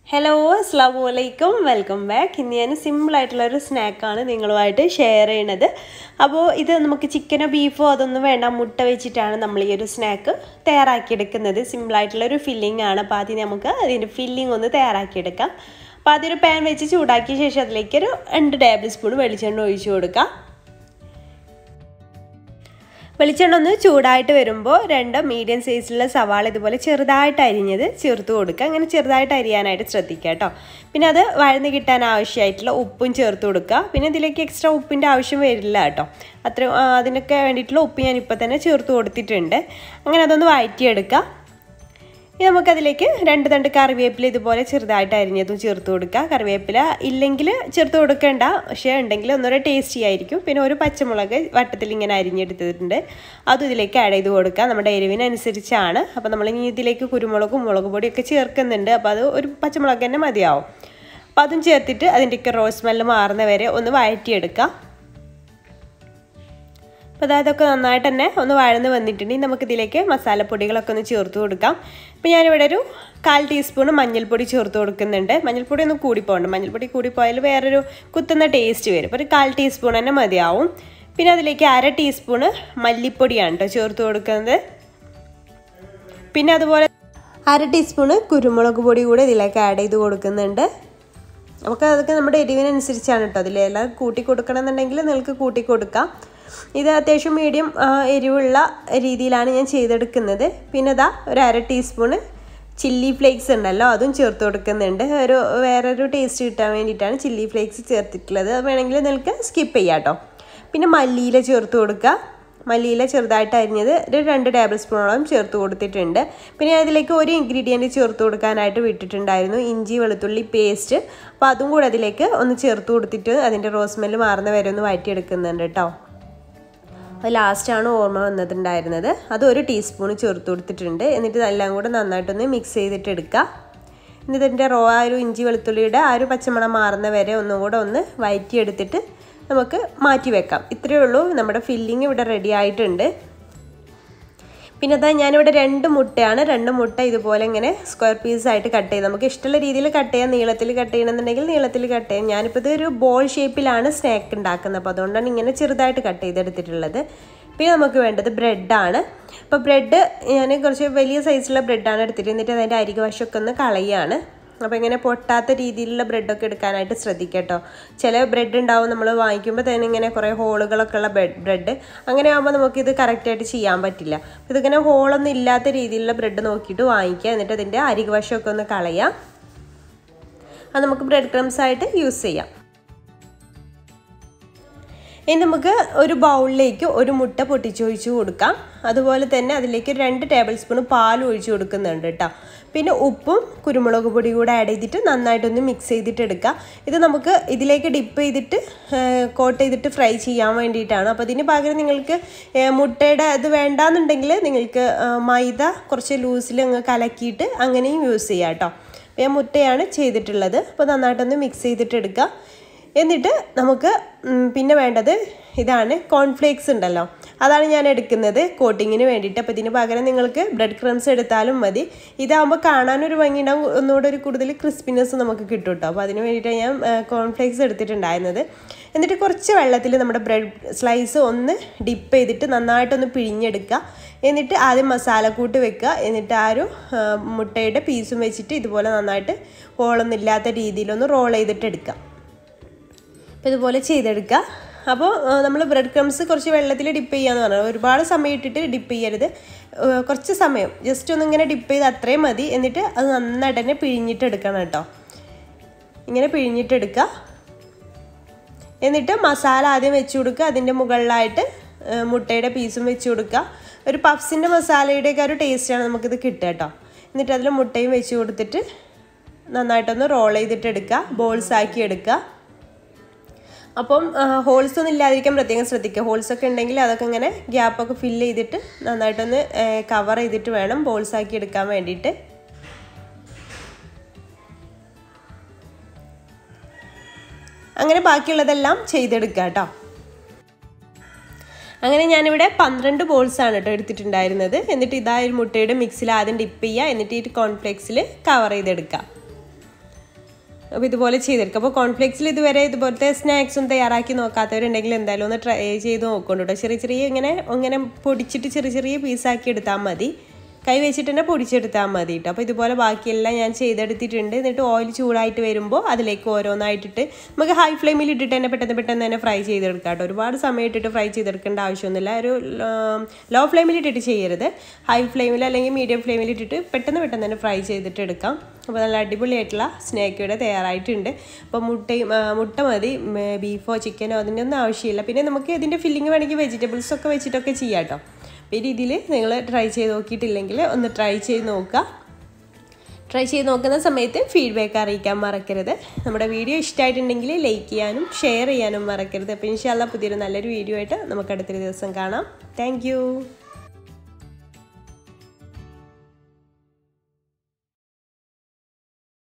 hello അസ്സാം വലൈക്കും welcome back ഇന്ന് ഞാൻ സിമ്പിളായിട്ടുള്ളൊരു സ്നാക്കാണ് നിങ്ങളുമായിട്ട് ഷെയർ ചെയ്യണത് അപ്പോൾ ഇത് നമുക്ക് ചിക്കനോ ബീഫോ അതൊന്നും വേണ്ട മുട്ട വെച്ചിട്ടാണ് നമ്മൾ ഈ ഒരു സ്നാക്ക് തയ്യാറാക്കിയെടുക്കുന്നത് സിമ്പിളായിട്ടുള്ളൊരു ഫില്ലിംഗ് ആണ് അപ്പോൾ ആദ്യം നമുക്ക് അതിൻ്റെ ഫില്ലിംഗ് ഒന്ന് തയ്യാറാക്കിയെടുക്കാം അപ്പോൾ അതൊരു പാൻ വെച്ച് ചൂടാക്കിയ ശേഷം അതിലേക്ക് ഒരു രണ്ട് ടേബിൾ സ്പൂൺ വെളിച്ചെണ്ണ ഒഴിച്ചു കൊടുക്കാം വെളിച്ചെണ്ണ ഒന്ന് ചൂടായിട്ട് വരുമ്പോൾ രണ്ട് മീഡിയം സൈസിലുള്ള സവാള ഇതുപോലെ ചെറുതായിട്ട് അരിഞ്ഞത് ചേർത്ത് കൊടുക്കുക അങ്ങനെ ചെറുതായിട്ട് അരിയാനായിട്ട് ശ്രദ്ധിക്കുക കേട്ടോ പിന്നെ അത് വഴന്ന് കിട്ടാൻ ആവശ്യമായിട്ടുള്ള ഉപ്പും ചേർത്ത് കൊടുക്കുക പിന്നെ ഇതിലേക്ക് എക്സ്ട്രാ ഉപ്പിൻ്റെ ആവശ്യം വരില്ല കേട്ടോ അത്ര അതിനൊക്കെ വേണ്ടിയിട്ടുള്ള ഉപ്പ് ഞാൻ ഇപ്പോൾ തന്നെ ചേർത്ത് കൊടുത്തിട്ടുണ്ട് അങ്ങനെ അതൊന്ന് വഴറ്റിയെടുക്കുക ഇനി നമുക്കതിലേക്ക് രണ്ട് തണ്ട് കറിവേപ്പില ഇതുപോലെ ചെറുതായിട്ട് അരിഞ്ഞതും ചേർത്ത് കൊടുക്കുക കറിവേപ്പില ഇല്ലെങ്കിൽ ചേർത്ത് കൊടുക്കേണ്ട പക്ഷേ ഉണ്ടെങ്കിൽ ഒന്നുകൂടെ ടേസ്റ്റി ആയിരിക്കും പിന്നെ ഒരു പച്ചമുളക് വട്ടത്തിൽ ഇങ്ങനെ അരിഞ്ഞെടുത്തിട്ടുണ്ട് അതും ഇതിലേക്ക് ആഡ് ചെയ്ത് കൊടുക്കുക നമ്മുടെ എരിവിനനുസരിച്ചാണ് അപ്പോൾ നമ്മൾ ഇനി ഇതിലേക്ക് കുരുമുളകും മുളക് പൊടിയൊക്കെ ചേർക്കുന്നുണ്ട് അപ്പോൾ അത് ഒരു പച്ചമുളക് തന്നെ മതിയാവും അപ്പോൾ അതും ചേർത്തിട്ട് അതിൻ്റെയൊക്കെ റോസ് സ്മെല്ല് മാറുന്ന വരെ ഒന്ന് വഴറ്റിയെടുക്കുക അപ്പോൾ അതൊക്കെ നന്നായിട്ട് തന്നെ ഒന്ന് വഴന്ന് വന്നിട്ടുണ്ടെങ്കിൽ നമുക്കിതിലേക്ക് മസാലപ്പൊടികളൊക്കെ ഒന്ന് ചേർത്ത് കൊടുക്കാം അപ്പോൾ ഞാനിവിടെ ഒരു കാൽ ടീസ്പൂൺ മഞ്ഞൾപ്പൊടി ചേർത്ത് കൊടുക്കുന്നുണ്ട് മഞ്ഞൾപ്പൊടി ഒന്ന് കൂടിപ്പോകണ്ട മഞ്ഞൾപ്പൊടി കൂടിപ്പോയാൽ വേറൊരു കുത്തുന്ന ടേസ്റ്റ് വരും അപ്പോൾ ഒരു കാൽ ടീസ്പൂൺ തന്നെ മതിയാവും പിന്നെ അതിലേക്ക് അര ടീസ്പൂണ് മല്ലിപ്പൊടിയാണ് കേട്ടോ ചേർത്ത് കൊടുക്കുന്നത് പിന്നെ അതുപോലെ അര ടീസ്പൂണ് കുരുമുളക് പൊടി കൂടെ ഇതിലേക്ക് ആഡ് ചെയ്ത് കൊടുക്കുന്നുണ്ട് നമുക്ക് അതൊക്കെ നമ്മുടെ എരിവിനനുസരിച്ചാണ് കേട്ടോ അതിലെല്ലാം കൂട്ടി കൊടുക്കണമെന്നുണ്ടെങ്കിൽ നിങ്ങൾക്ക് കൂട്ടി കൊടുക്കാം ഇത് അത്യാവശ്യം മീഡിയം എരിവുള്ള രീതിയിലാണ് ഞാൻ ചെയ്തെടുക്കുന്നത് പിന്നെ ഇതാ ഒരു അര ടീസ്പൂണ് ചില്ലി ഫ്ലേക്സ് ഉണ്ടല്ലോ അതും ചേർത്ത് കൊടുക്കുന്നുണ്ട് ഒരു വേറൊരു ടേസ്റ്റ് കിട്ടാൻ വേണ്ടിയിട്ടാണ് ചില്ലി ഫ്ലേക്സ് ചേർത്തിട്ടുള്ളത് അത് വേണമെങ്കിൽ നിങ്ങൾക്ക് സ്കിപ്പ് ചെയ്യാം കേട്ടോ പിന്നെ മല്ലിയില ചേർത്ത് കൊടുക്കുക മല്ലിയില ചെറുതായിട്ട് അരിഞ്ഞത് ഒരു രണ്ട് ടേബിൾ സ്പൂണോളം ചേർത്ത് കൊടുത്തിട്ടുണ്ട് പിന്നെ അതിലേക്ക് ഒരു ഇൻഗ്രീഡിയൻറ്റ് ചേർത്ത് കൊടുക്കാനായിട്ട് വിട്ടിട്ടുണ്ടായിരുന്നു ഇഞ്ചി വെളുത്തുള്ളി പേസ്റ്റ് അപ്പോൾ അതും കൂടെ അതിലേക്ക് ഒന്ന് ചേർത്ത് കൊടുത്തിട്ട് അതിൻ്റെ റോസ് മെല്ല് മാറുന്ന വരെ ഒന്ന് വഴറ്റിയെടുക്കുന്നുണ്ട് കേട്ടോ അത് ലാസ്റ്റാണ് ഓർമ്മ വന്നിട്ടുണ്ടായിരുന്നത് അത് ഒരു ടീസ്പൂൺ ചേർത്ത് കൊടുത്തിട്ടുണ്ട് എന്നിട്ട് എല്ലാം കൂടെ നന്നായിട്ടൊന്ന് മിക്സ് ചെയ്തിട്ട് എടുക്കുക എന്നിട്ട് ഇതിൻ്റെ റോ ആ ഒരു ഇഞ്ചി വെളുത്തുള്ളിയുടെ ആ ഒരു പച്ചമണം മാറുന്ന വരെ ഒന്നും കൂടെ ഒന്ന് വയറ്റിയെടുത്തിട്ട് നമുക്ക് മാറ്റി വെക്കാം ഇത്രയേ ഉള്ളൂ നമ്മുടെ ഫില്ലിങ് ഇവിടെ റെഡി ആയിട്ടുണ്ട് പിന്നെ അതാ ഞാനിവിടെ രണ്ട് മുട്ടയാണ് രണ്ട് മുട്ട ഇതുപോലെ ഇങ്ങനെ സ്ക്വയർ പീസായിട്ട് കട്ട് ചെയ്ത് നമുക്ക് ഇഷ്ടമുള്ള രീതിയിൽ കട്ട് ചെയ്യാം നീളത്തിൽ കട്ട് ചെയ്യണമെന്നുണ്ടെങ്കിൽ നീളത്തിൽ കട്ട് ചെയ്യാം ഞാനിപ്പോൾ ഇത് ഒരു ബോൾ ഷേപ്പിലാണ് സ്നാക്ക് ഉണ്ടാക്കുന്നത് അപ്പോൾ അതുകൊണ്ടാണ് ഇങ്ങനെ ചെറുതായിട്ട് കട്ട് ചെയ്തെടുത്തിട്ടുള്ളത് പിന്നെ നമുക്ക് വേണ്ടത് ബ്രെഡാണ് അപ്പോൾ ബ്രെഡ് ഞാൻ കുറച്ച് വലിയ സൈസിലുള്ള ബ്രെഡാണ് എടുത്തിട്ട് എന്നിട്ട് അതിൻ്റെ അരിക വശമൊക്കെ ഒന്ന് കളയാണ് അപ്പോൾ ഇങ്ങനെ പൊട്ടാത്ത രീതിയിലുള്ള ബ്രെഡൊക്കെ എടുക്കാനായിട്ട് ശ്രദ്ധിക്കട്ടോ ചില ബ്രെഡ് ഉണ്ടാവും നമ്മൾ വാങ്ങിക്കുമ്പോൾ തന്നെ ഇങ്ങനെ കുറേ ഹോളുകളൊക്കെ ഉള്ള ബ്രെഡ് അങ്ങനെ ആകുമ്പോൾ നമുക്കിത് കറക്റ്റായിട്ട് ചെയ്യാൻ പറ്റില്ല ഇതിങ്ങനെ ഹോളൊന്നും ഇല്ലാത്ത രീതിയിലുള്ള ബ്രെഡ് നോക്കിയിട്ട് വാങ്ങിക്കുക എന്നിട്ട് അതിൻ്റെ അരിക വശമൊക്കെ ഒന്ന് കളയാം അത് നമുക്ക് ബ്രെഡ് ക്രംസ് ആയിട്ട് യൂസ് ചെയ്യാം ഇനി നമുക്ക് ഒരു ബൗളിലേക്ക് ഒരു മുട്ട പൊട്ടിച്ചൊഴിച്ച് കൊടുക്കാം അതുപോലെ തന്നെ അതിലേക്ക് രണ്ട് ടേബിൾ സ്പൂൺ പാൽ ഒഴിച്ച് കൊടുക്കുന്നുണ്ട് കേട്ടോ പിന്നെ ഉപ്പും കുരുമുളക് പൊടി കൂടെ ആഡ് ചെയ്തിട്ട് നന്നായിട്ടൊന്ന് മിക്സ് ചെയ്തിട്ട് എടുക്കുക ഇത് നമുക്ക് ഇതിലേക്ക് ഡിപ്പ് ചെയ്തിട്ട് കോട്ട് ചെയ്തിട്ട് ഫ്രൈ ചെയ്യാൻ വേണ്ടിയിട്ടാണ് അപ്പോൾ ഇതിന് പകരം നിങ്ങൾക്ക് മുട്ടയുടെ ഇത് വേണ്ടാന്നുണ്ടെങ്കിൽ നിങ്ങൾക്ക് മൈദ കുറച്ച് ലൂസിൽ അങ്ങ് കലക്കിയിട്ട് അങ്ങനെയും യൂസ് ചെയ്യാം കേട്ടോ ഞാൻ മുട്ടയാണ് ചെയ്തിട്ടുള്ളത് അപ്പോൾ നന്നായിട്ടൊന്ന് മിക്സ് ചെയ്തിട്ട് എടുക്കുക എന്നിട്ട് നമുക്ക് പിന്നെ വേണ്ടത് ഇതാണ് കോൺഫ്ലേക്സ് ഉണ്ടല്ലോ അതാണ് ഞാൻ എടുക്കുന്നത് കോട്ടിങ്ങിന് വേണ്ടിയിട്ട് അപ്പോൾ ഇതിന് പകരം നിങ്ങൾക്ക് ബ്രെഡ് ക്രംസ് എടുത്താലും മതി ഇതാകുമ്പോൾ കാണാനൊരു ഭംഗി ഉണ്ടാവും ഒന്നുകൂടെ ഒരു കൂടുതൽ ക്രിസ്പിനെസ് നമുക്ക് കിട്ടും കേട്ടോ അപ്പോൾ അതിന് വേണ്ടിയിട്ടാണ് ഞാൻ കോൺഫ്ലേക്സ് എടുത്തിട്ടുണ്ടായിരുന്നത് എന്നിട്ട് കുറച്ച് വെള്ളത്തിൽ നമ്മുടെ ബ്രെഡ് സ്ലൈസ് ഒന്ന് ഡിപ്പ് ചെയ്തിട്ട് നന്നായിട്ടൊന്ന് പിഴിഞ്ഞെടുക്കുക എന്നിട്ട് ആദ്യം മസാലക്കൂട്ട് വെക്കുക എന്നിട്ട് ആ ഒരു മുട്ടയുടെ പീസും വെച്ചിട്ട് ഇതുപോലെ നന്നായിട്ട് ഹോളൊന്നും ഇല്ലാത്ത രീതിയിലൊന്ന് റോൾ ചെയ്തിട്ട് എടുക്കുക അപ്പോൾ ഇതുപോലെ ചെയ്തെടുക്കുക അപ്പോൾ നമ്മൾ ബ്രെഡ് ക്രംസ് കുറച്ച് വെള്ളത്തിൽ ഡിപ്പ് ചെയ്യാന്ന് പറഞ്ഞാൽ ഒരുപാട് സമയം ഇട്ടിട്ട് ഡിപ്പ് ചെയ്യരുത് കുറച്ച് സമയം ജസ്റ്റ് ഒന്ന് ഇങ്ങനെ ഡിപ്പ് ചെയ്ത് അത്രയും മതി എന്നിട്ട് അത് നന്നായിട്ട് തന്നെ പിഴിഞ്ഞിട്ട് എടുക്കണം കേട്ടോ ഇങ്ങനെ പിഴിഞ്ഞിട്ടെടുക്കുക എന്നിട്ട് മസാല ആദ്യം വെച്ച് കൊടുക്കുക അതിൻ്റെ മുകളിലായിട്ട് മുട്ടയുടെ പീസും വെച്ച് കൊടുക്കുക ഒരു പഫ്സിൻ്റെ മസാലയുടെയൊക്കെ ഒരു ടേസ്റ്റാണ് നമുക്കിത് കിട്ടുക കേട്ടോ എന്നിട്ട് അതിൽ മുട്ടയും വെച്ച് കൊടുത്തിട്ട് നന്നായിട്ടൊന്ന് റോൾ ചെയ്തിട്ട് എടുക്കുക ബോൾസ് ആക്കി എടുക്കുക അപ്പം ഹോൾസ് ഒന്നും ഇല്ലാതിരിക്കാൻ പ്രത്യേകം ശ്രദ്ധിക്കുക ഹോൾസ് ഒക്കെ ഉണ്ടെങ്കിൽ അതൊക്കെ ഇങ്ങനെ ഗ്യാപ്പൊക്കെ ഫില്ല് ചെയ്തിട്ട് നന്നായിട്ടൊന്ന് കവർ ചെയ്തിട്ട് വേണം ബോൾസ് ആക്കി എടുക്കാൻ വേണ്ടിയിട്ട് അങ്ങനെ ബാക്കിയുള്ളതെല്ലാം ചെയ്തെടുക്കുക കേട്ടോ അങ്ങനെ ഞാനിവിടെ പന്ത്രണ്ട് ബോൾസാണ് കേട്ടോ എടുത്തിട്ടുണ്ടായിരുന്നത് എന്നിട്ട് ഇതാ ഒരു മുട്ടയുടെ മിക്സിൽ ആദ്യം ഡിപ്പ് ചെയ്യുക എന്നിട്ട് ഈ കോൺഫ്ലെക്സിൽ കവർ ചെയ്തെടുക്കുക അപ്പോൾ ഇതുപോലെ ചെയ്തെടുക്കുക അപ്പോൾ കോൺഫ്ലെക്സിൽ ഇതുവരെ ഇതുപോലത്തെ സ്നാക്സും തയ്യാറാക്കി നോക്കാത്തവരുണ്ടെങ്കിൽ എന്തായാലും ഒന്ന് ട്രൈ ചെയ്ത് നോക്കൊണ്ടു കേട്ടോ ചെറിയ ചെറിയ ഇങ്ങനെ ഇങ്ങനെ പൊടിച്ചിട്ട് ചെറിയ ചെറിയ പീസാക്കി എടുത്താൽ മതി കൈ വെച്ചിട്ട് തന്നെ പൊടിച്ചെടുത്താൽ മതി കേട്ടോ അപ്പോൾ ഇതുപോലെ ബാക്കിയെല്ലാം ഞാൻ ചെയ്തെടുത്തിട്ടുണ്ട് എന്നിട്ട് ഓയിൽ ചൂടായിട്ട് വരുമ്പോൾ അതിലേക്ക് ഓരോന്നായിട്ടിട്ട് നമുക്ക് ഹൈ ഫ്ലെയിമിൽ ഇട്ടിട്ട് തന്നെ പെട്ടെന്ന് പെട്ടെന്ന് തന്നെ ഫ്രൈ ചെയ്തെടുക്കാം കേട്ടോ ഒരുപാട് സമയം ഇട്ടിട്ട് ഫ്രൈ ചെയ്തെടുക്കേണ്ട ആവശ്യമൊന്നുമില്ല ഒരു ലോ ഫ്ലെയിമിൽ ഇട്ടിട്ട് ചെയ്യരുത് ഹൈ ഫ്ലെയിമിൽ അല്ലെങ്കിൽ മീഡിയം ഫ്ലെയിമിൽ ഇട്ടിട്ട് പെട്ടെന്ന് പെട്ടെന്ന് തന്നെ ഫ്രൈ ചെയ്തിട്ട് എടുക്കാം അപ്പോൾ നല്ല അടിപൊളിയായിട്ടുള്ള സ്നാക്ക് ഇവിടെ തയ്യാറായിട്ടുണ്ട് അപ്പോൾ മുട്ടയും മുട്ട മതി ബീഫോ ചിക്കനോ അതിൻ്റെ ഒന്നും ആവശ്യമില്ല പിന്നെ നമുക്ക് ഇതിൻ്റെ ഫില്ലിങ് വേണമെങ്കിൽ വെജിറ്റബിൾസ് ഒക്കെ വെച്ചിട്ടൊക്കെ ചെയ്യാം കേട്ടോ അപ്പോൾ ഈ രീതിയിൽ നിങ്ങൾ ട്രൈ ചെയ്ത് നോക്കിയിട്ടില്ലെങ്കിൽ ഒന്ന് ട്രൈ ചെയ്ത് നോക്കുക ട്രൈ ചെയ്ത് നോക്കുന്ന സമയത്ത് ഫീഡ്ബാക്ക് അറിയിക്കാൻ മറക്കരുത് നമ്മുടെ വീഡിയോ ഇഷ്ടമായിട്ടുണ്ടെങ്കിൽ ലൈക്ക് ചെയ്യാനും ഷെയർ ചെയ്യാനും മറക്കരുത് അപ്പോൾ ഇൻഷാല്ല പുതിയൊരു നല്ലൊരു വീഡിയോ ആയിട്ട് നമുക്ക് അടുത്തൊരു ദിവസം കാണാം താങ്ക്